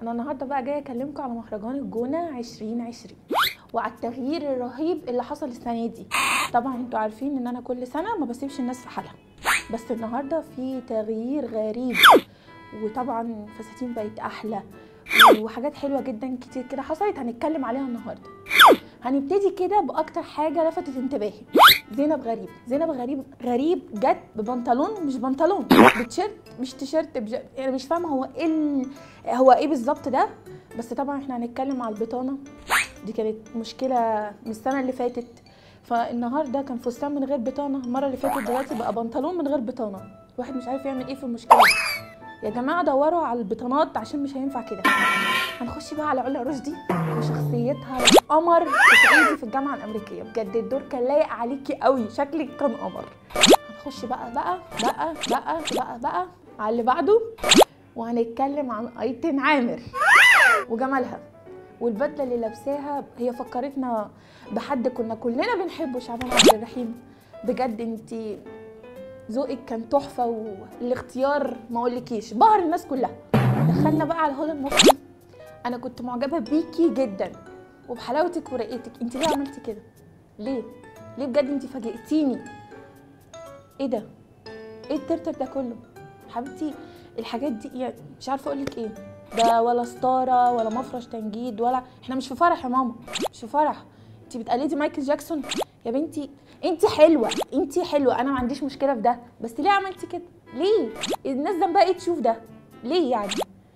انا النهارده بقى جايه اكلمكم على مهرجان الجونه 2020 وعلى التغيير الرهيب اللي حصل السنه دي طبعا انتوا عارفين ان انا كل سنه ما بسيبش الناس في حالها بس النهارده في تغيير غريب وطبعا فساتين بقت احلى وحاجات حلوه جدا كتير كده حصلت هنتكلم عليها النهارده هنبتدي كده باكتر حاجه لفتت انتباهي زينب غريب زينب غريب غريب جت ببنطلون مش بنطلون بتيشيرت مش تيشيرت بج... يعني مش فاهمه هو ايه ال... هو ايه بالظبط ده بس طبعا احنا هنتكلم على البطانه دي كانت مشكله من السنه اللي فاتت فالنهارده كان فستان من غير بطانه المره اللي فاتت دلوقتي بقى بنطلون من غير بطانه الواحد مش عارف يعمل ايه في المشكله دي. يا جماعه دوروا على البطانات عشان مش هينفع كده هنخش بقى على علا رشدي وشخصيتها قمر صعيدي في الجامعه الامريكيه بجد الدور كان لايق عليكي قوي شكلك كان قمر هنخش بقى بقى بقى بقى بقى بقى على اللي بعده وهنتكلم عن ايتن عامر وجمالها والبدله اللي لابساها هي فكرتنا بحد كنا كلنا بنحبه شعبان عبد الرحيم بجد انت ذوقك كان تحفه والاختيار ما اقولكيش بهر الناس كلها دخلنا بقى على هدى المفتي انا كنت معجبه بيكي جدا وبحلاوتك ورقتك انت ليه عملتي كده ليه ليه بجد انت فاجئتيني ايه ده ايه الترتر ده كله حبيبتي الحاجات دي يعني مش عارفه اقول لك ايه ده ولا ستاره ولا مفرش تنجيد ولا احنا مش في فرح يا ماما مش في فرح انت بتقلدي مايكل جاكسون يا بنتي انت حلوه انت حلوه انا ما عنديش مشكله في ده بس ليه عملتي كده ليه الناس ذنبها ايه تشوف ده ليه يعني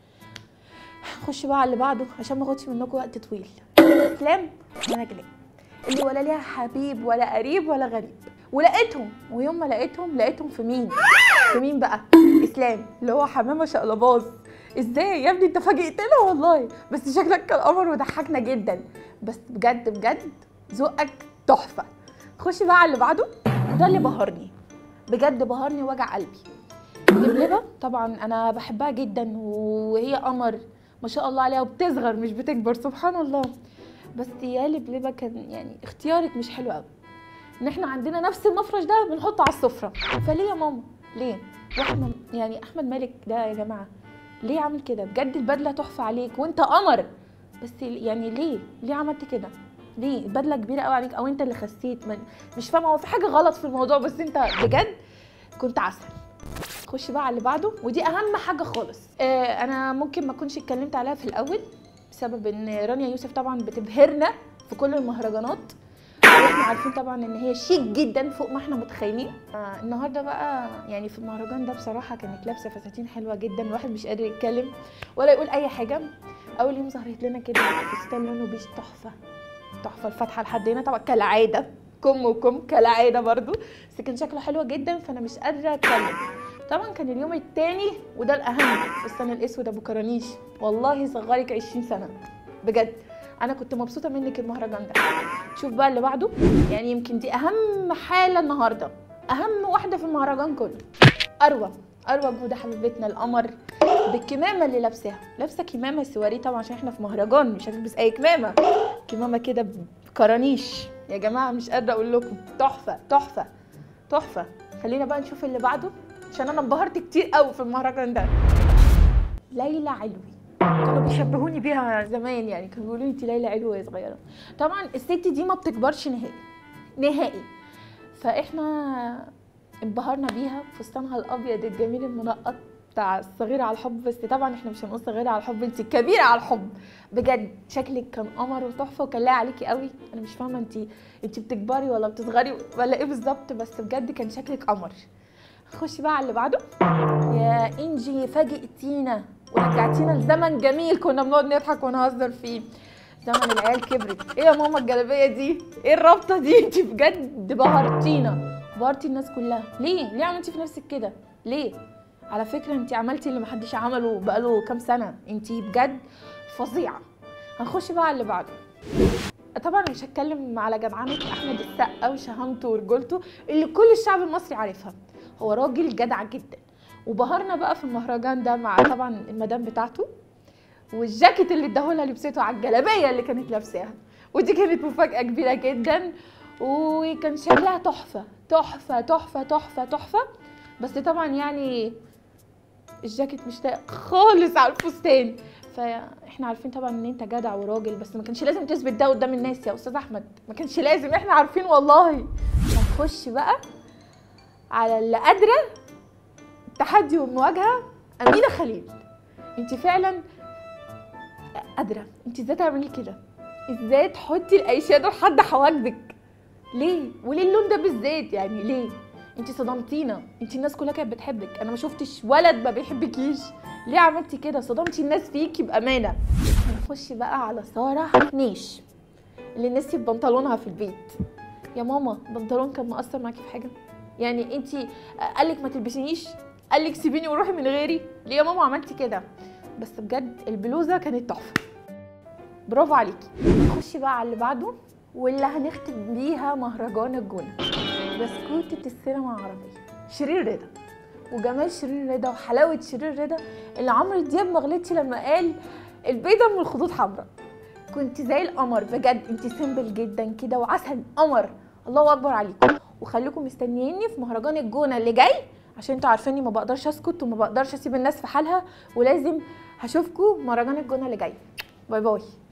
نخش بقى على اللي بعده عشان ما اخدش منكم وقت طويل اسلام ونجلاء اللي ولا ليها حبيب ولا قريب ولا غريب ولقيتهم ويوم ما لقيتهم لقيتهم في مين في مين بقى اسلام اللي هو حمامه شقلباظ ازاي يا ابني انت فاجئتنا والله بس شكلك كان قمر وضحكنا جدا بس بجد بجد ذوقك تحفه خش بقى على اللي بعده ده اللي بهرني بجد بهرني وجع قلبي لبلبه طبعا انا بحبها جدا وهي قمر ما شاء الله عليها وبتصغر مش بتكبر سبحان الله بس يا لبلبه كان يعني اختيارك مش حلو قوي ان احنا عندنا نفس المفرش ده بنحطه على السفره فليه يا ماما ليه واحنا يعني احمد مالك ده يا جماعه ليه عامل كده بجد البدله تحفه عليك وانت قمر بس يعني ليه ليه عملت كده ليه البدله كبيره قوي عليك او انت اللي خسيت من مش فاهمه هو في حاجه غلط في الموضوع بس انت بجد كنت عسل خش بقى على اللي بعده ودي اهم حاجه خالص آه انا ممكن ما اكونش اتكلمت عليها في الاول بسبب ان رانيا يوسف طبعا بتبهرنا في كل المهرجانات واحنا عارفين طبعا ان هي شيك جدا فوق ما احنا متخيلين آه النهارده بقى يعني في المهرجان ده بصراحه كانت لابسه فساتين حلوه جدا الواحد مش قادر يتكلم ولا يقول اي حاجه اول يوم ظهرت لنا كده فستان لونه بيش تحفه تحفه الفاتحه لحد هنا طبعا كالعاده كم وكم كالعاده برضو بس كان شكله حلو جدا فانا مش قادره اتكلم طبعا كان اليوم التاني وده الاهم الفستان الاسود ابو كرانيش والله صغرك 20 سنه بجد انا كنت مبسوطه منك المهرجان ده شوف بقى اللي بعده يعني يمكن دي اهم حاله النهارده اهم واحده في المهرجان كله اروى اروى جوده حبيبتنا القمر بالكمامه اللي لابساها لابسه كمامه سواري طبعا عشان احنا في مهرجان مش هتلبس اي كمامه كمامه كده بكرانيش يا جماعه مش قادره اقول لكم تحفه تحفه تحفه خلينا بقى نشوف اللي بعده عشان انا انبهرت كتير قوي في المهرجان ده ليلى علوي كانوا بيشبهوني بيها زمان يعني كانوا بيقولوا لي انت ليلى علوي وهي صغيره طبعا الست دي ما بتكبرش نهائي نهائي فاحنا انبهرنا بيها فستانها الابيض الجميل المنقط بتاع الصغيرة على الحب بس طبعا احنا مش هنقول صغيرة على الحب انت كبيرة على الحب بجد شكلك كان قمر وتحفة وكان لايق عليكي قوي انا مش فاهمة انت انت بتكبري ولا بتصغري ولا ايه بالظبط بس بجد كان شكلك قمر نخش بقى على اللي بعده يا انجي فاجئتينا ورجعتينا لزمن جميل كنا بنقعد نضحك ونهزر فيه زمن العيال كبرت ايه يا ماما الجلابيه دي ايه الرابطه دي انت بجد بهرتينا بهرتي الناس كلها ليه ليه عملتي في نفسك كده ليه على فكره انت عملتي اللي محدش عمله بقاله كام سنه انت بجد فظيعه هنخش بقى على اللي بعده طبعا مش هتكلم على جدعنه احمد السقا وشهامته ورجولته اللي كل الشعب المصري عارفها هو راجل جدع جدا وبهرنا بقى في المهرجان ده مع طبعا المدام بتاعته والجاكيت اللي اداهولها لبسته على الجلابيه اللي كانت لابساها ودي كانت مفاجاه كبيره جدا وكان شكلها تحفه تحفه تحفه تحفه تحفه بس طبعا يعني الجاكيت مش لايق خالص على الفستان فاحنا عارفين طبعا ان انت جدع وراجل بس ما كانش لازم تثبت ده قدام الناس يا استاذ احمد ما كانش لازم احنا عارفين والله هنخش بقى على اللي قادره التحدي والمواجهه امينه خليل انت فعلا قادره انت ازاي تعملي كده ازاي تحطي الاي شادو لحد حواجبك ليه وليه اللون ده بالذات يعني ليه انت صدمتينا انت الناس كلها كانت بتحبك انا ما شفتش ولد ما بيحبكيش ليه عملتي كده صدمتي الناس فيكي بامانه هنخش بقى على ساره نيش اللي نسيت بنطلونها في البيت يا ماما بنطلون كان مقصر معاكي في حاجه يعني انت قالك ما تلبسينيش قالك سيبيني وروحي من غيري ليه يا ماما عملتي كده بس بجد البلوزه كانت تحفه برافو عليكي نخش بقى على اللي بعده واللي هنختم بيها مهرجان الجونه بسكوتة السينما العربية شيرين رضا وجمال شيرين رضا وحلاوة شيرين رضا اللي عمرو دياب ما غلطش لما قال البيضة من الخدود حمراء كنت زي القمر بجد انت سيمبل جدا كده وعسل قمر الله اكبر عليكم وخليكم مستنييني في مهرجان الجونه اللي جاي عشان انتوا عارفيني ما بقدرش اسكت وما بقدرش اسيب الناس في حالها ولازم هشوفكم مهرجان الجونه اللي جاي باي باي